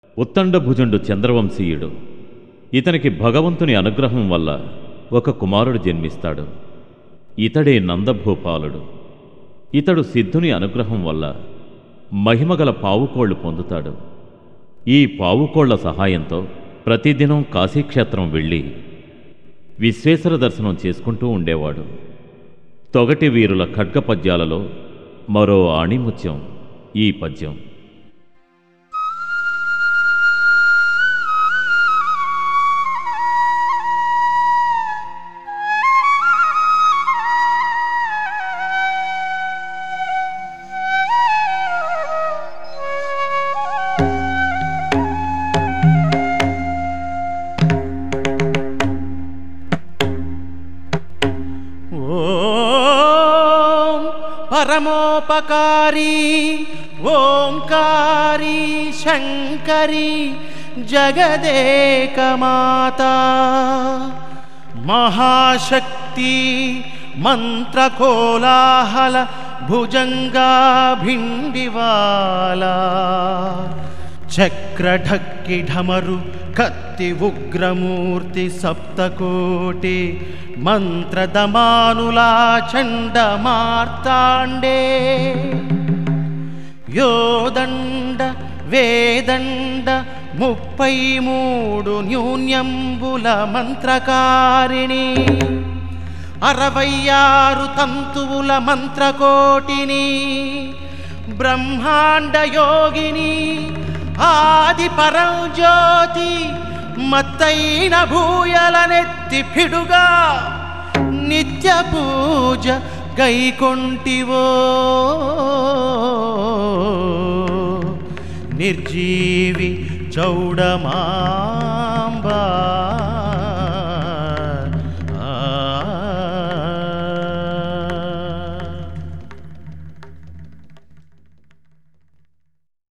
ఉత్తండభుజుండు చంద్రవంశీయుడు ఇతనికి భగవంతుని అనుగ్రహం వల్ల ఒక కుమారుడు జన్మిస్తాడు ఇతడే నందభూపాలుడు ఇతడు సిద్ధుని అనుగ్రహం వల్ల మహిమగల పావుకోళ్లు పొందుతాడు ఈ పావుకోళ్ల సహాయంతో ప్రతిదినం కాశీక్షేత్రం వెళ్ళి విశ్వేశ్వర దర్శనం చేసుకుంటూ ఉండేవాడు తొగటి వీరుల ఖడ్గ పద్యాలలో మరో ఆణిముత్యం ఈ పద్యం ఓం పరమోపకారి ఓంకారి శంకరి జగదేకమాత మహాశక్తి మంత్రకోలాహల భుజంగా భిండివాలా చక్రఢక్కి ఢమరు కత్తి ఉగ్రమూర్తి సప్తకోటి మంత్రదమానులా చండ మార్తాండే యోదండ వేదండ ముప్పై మూడు న్యూన్యంబుల మంత్రకారిణి అరవై ఆరు తంతువుల మంత్రకోటిని బ్రహ్మాండ యోగిని ఆది పరం జ్యోతి మత్తైన భూయలనెత్తి పిడుగా నిత్య పూజ గైకొంటివో నిర్జీవి చౌడమాంబా